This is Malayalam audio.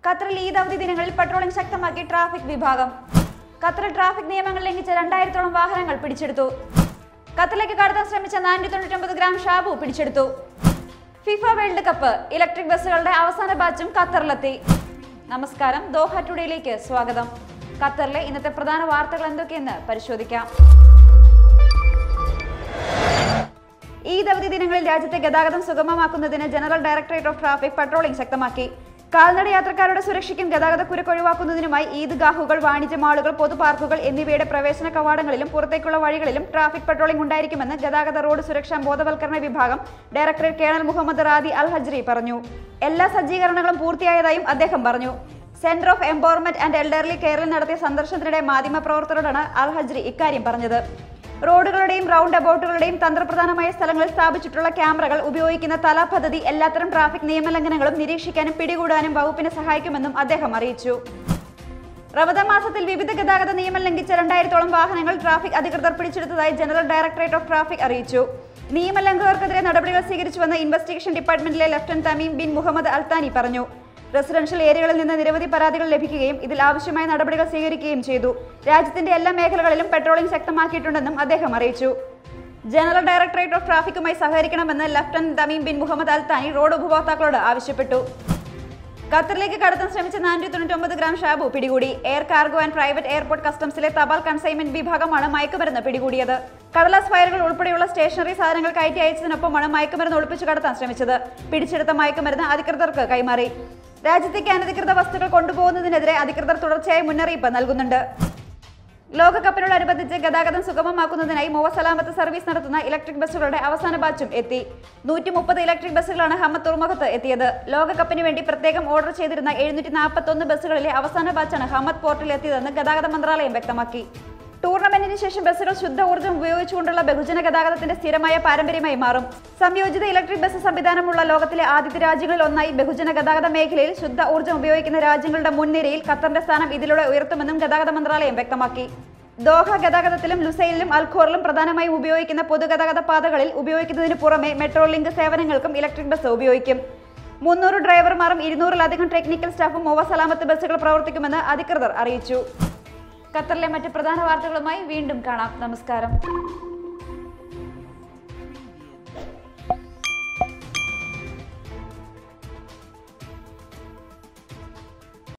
ഖത്തറിൽ ഈദ് അവധി ദിനങ്ങളിൽ പട്രോളിംഗ് ശക്തമാക്കി ട്രാഫിക് വിഭാഗം ഖത്തറിൽ ട്രാഫിക് നിയമങ്ങൾ ലംഘിച്ച രണ്ടായിരത്തോളം വാഹനങ്ങൾ പിടിച്ചെടുത്തു ഖത്തറിലേക്ക് കടത്താൻ ശ്രമിച്ച നാനൂറ്റി തൊണ്ണൂറ്റൊമ്പത് ഗ്രാം ഷാബു പിടിച്ചെടുത്തു ഫിഫ വേൾഡ് കപ്പ് ഇലക്ട്രിക് ബസ്സുകളുടെ അവസാന ബാച്ചും ഖത്തറിലെത്തി നമസ്കാരം ദോഹ ടുഡേയിലേക്ക് സ്വാഗതം ഖത്തറിലെ ഇന്നത്തെ പ്രധാന വാർത്തകൾ എന്തൊക്കെയെന്ന് പരിശോധിക്കാം ഈദ് അവധി ദിനങ്ങളിൽ രാജ്യത്തെ ഗതാഗതം സുഗമമാക്കുന്നതിന് general directorate of traffic patrolling ശക്തമാക്കി കാൽനട യാത്രക്കാരുടെ സുരക്ഷയ്ക്കും ഗതാഗത കുരുക്ക് ഒഴിവാക്കുന്നതിനുമായി ഈദ്ഗാഹുകൾ വാണിജ്യ മാളുകൾ പൊതു പാർക്കുകൾ എന്നിവയുടെ പ്രവേശന കവാടങ്ങളിലും പുറത്തേക്കുള്ള വഴികളിലും ട്രാഫിക് പട്രോളിംഗ് ഉണ്ടായിരിക്കുമെന്ന് ഗതാഗത റോഡ് സുരക്ഷാ ബോധവൽക്കരണ വിഭാഗം directorate colonel Mohammed Radi Al Hajri പറഞ്ഞു എല്ലാ സജ്ജീകരണങ്ങളും പൂർത്തിയായതായും അദ്ദേഹം പറഞ്ഞു centre of empowerment and elderly കെയറിൽ നടത്തിയ സന്ദർശനത്തിനിടെ മാധ്യമപ്രവർത്തകരോടാണ് അൽ ഹജ്രി ഇക്കാര്യം പറഞ്ഞത് റോഡുകളുടെയും റൗണ്ട് അബൌട്ടുകളുടെയും തന്ത്രപ്രധാനമായ സ്ഥലങ്ങളിൽ സ്ഥാപിച്ചിട്ടുള്ള ക്യാമറകൾ ഉപയോഗിക്കുന്ന തല പദ്ധതി എല്ലാത്തരം ട്രാഫിക് നിയമലംഘനങ്ങളും നിരീക്ഷിക്കാനും പിടികൂടാനും വകുപ്പിനെ സഹായിക്കുമെന്നും അദ്ദേഹം അറിയിച്ചു റമദാൻ മാസത്തിൽ വിവിധ ഗതാഗത നിയമം ലംഘിച്ച രണ്ടായിരത്തോളം വാഹനങ്ങൾ ട്രാഫിക് അധികൃതർ പിടിച്ചെടുത്തതായി ജനറൽ ഡയറക്ടറേറ്റ് ഓഫ് ട്രാഫിക് അറിയിച്ചു നിയമലംഘകർക്കെതിരെ നടപടികൾ സ്വീകരിച്ചുവെന്ന് ഇൻവെസ്റ്റിഗേഷൻ ഡിപ്പാർട്ട്മെന്റിലെ lieutenant Tamim bin Mohammed Al Thani പറഞ്ഞു റെസിഡൻഷ്യൽ ഏരിയകളിൽ നിന്ന് നിരവധി പരാതികൾ ലഭിക്കുകയും ഇതിൽ ആവശ്യമായ നടപടികൾ സ്വീകരിക്കുകയും ചെയ്തു രാജ്യത്തിന്റെ എല്ലാ മേഖലകളിലും പെട്രോളിംഗ് ശക്തമാക്കിയിട്ടുണ്ടെന്നും അദ്ദേഹം അറിയിച്ചു ജനറൽ ഡയറക്ടറേറ്റ് ഓഫ് ട്രാഫിക്കുമായി സഹകരിക്കണമെന്ന് lieutenant Tamim bin Mohammed Al Thani road ഉപഭോക്താക്കളോട് ആവശ്യപ്പെട്ടു ഖത്തറിലേക്ക് കടത്താൻ ശ്രമിച്ച നാനൂറ്റി തൊണ്ണൂറ്റൊമ്പത് ഗ്രാം ഷാബു പിടികൂടി air cargo and private airport കസ്റ്റംസിലെ തപാൽ കൺസൈൻമെന്റ് വിഭാഗമാണ് മയക്കുമരുന്ന് പിടികൂടിയത് കടലാസ് ഫയലുകൾ ഉൾപ്പെടെയുള്ള സ്റ്റേഷനറി സാധനങ്ങൾ കയറ്റി അയച്ചതിനൊപ്പമാണ് മയക്കുമരുന്ന് ഒളിപ്പിച്ചു കടത്താൻ ശ്രമിച്ചത് പിടിച്ചെടുത്ത മയക്കുമരുന്ന് അധികൃതർക്ക് കൈമാറി രാജ്യത്തേക്ക് അനധികൃത വസ്തുക്കൾ കൊണ്ടുപോകുന്നതിനെതിരെ അധികൃതർ തുടർച്ചയായി മുന്നറിയിപ്പ് നൽകുന്നുണ്ട് ലോകകപ്പിനോടനുബന്ധിച്ച് ഗതാഗതം സുഗമമാക്കുന്നതിനായി മോവ സലാമത്ത് സർവീസ് നടത്തുന്ന ഇലക്ട്രിക് ബസ്സുകളുടെ അവസാന ബാച്ചും എത്തി നൂറ്റി മുപ്പത് ഇലക്ട്രിക് ബസ്സുകളാണ് ഹമ്മദ് തുറമുഖത്ത് എത്തിയത് ലോകകപ്പിന് വേണ്ടി പ്രത്യേകം ഓർഡർ ചെയ്തിരുന്ന എഴുന്നൂറ്റി നാൽപ്പത്തൊന്ന് ബസ്സുകളിലെ അവസാന ബാച്ചാണ് ഹമ്മദ് പോർട്ടിൽ എത്തിയതെന്ന് ഗതാഗത മന്ത്രാലയം വ്യക്തമാക്കി ടൂർണമെന്റിന് ശേഷം ബസ്സുകൾ ശുദ്ധ ഊർജ്ജം ഉപയോഗിച്ചുകൊണ്ടുള്ള ബഹുജന ഗതാഗതത്തിന്റെ സ്ഥിരമായ പാരമ്പര്യമായി മാറും സംയോജിത ഇലക്ട്രിക് ബസ് സംവിധാനമുള്ള ലോകത്തിലെ ആദ്യത്തെ രാജ്യങ്ങളിൽ ഒന്നായി ബഹുജന ഗതാഗത മേഖലയിൽ ശുദ്ധ ഊർജ്ജം ഉപയോഗിക്കുന്ന രാജ്യങ്ങളുടെ മുൻനിരയിൽ ഖത്തറിന്റെ സ്ഥാനം ഇതിലൂടെ ഉയർത്തുമെന്നും ഗതാഗത മന്ത്രാലയം വ്യക്തമാക്കി ദോഹ ഗതാഗതത്തിലും ലുസൈലിലും അൽഖോറിലും പ്രധാനമായും ഉപയോഗിക്കുന്ന പൊതുഗതാഗത പാതകളിൽ ഉപയോഗിക്കുന്നതിന് പുറമെ മെട്രോ ലിങ്ക് സേവനങ്ങൾക്കും ഇലക്ട്രിക് ബസ് ഉപയോഗിക്കും മുന്നൂറ് ഡ്രൈവർമാരും ഇരുന്നൂറിലധികം ടെക്നിക്കൽ സ്റ്റാഫും മോവ സലാമത്ത് ബസ്സുകൾ പ്രവർത്തിക്കുമെന്ന് അധികൃതർ അറിയിച്ചു ഖത്തറിലെ മറ്റ് പ്രധാന വാർത്തകളുമായി വീണ്ടും കാണാം നമസ്കാരം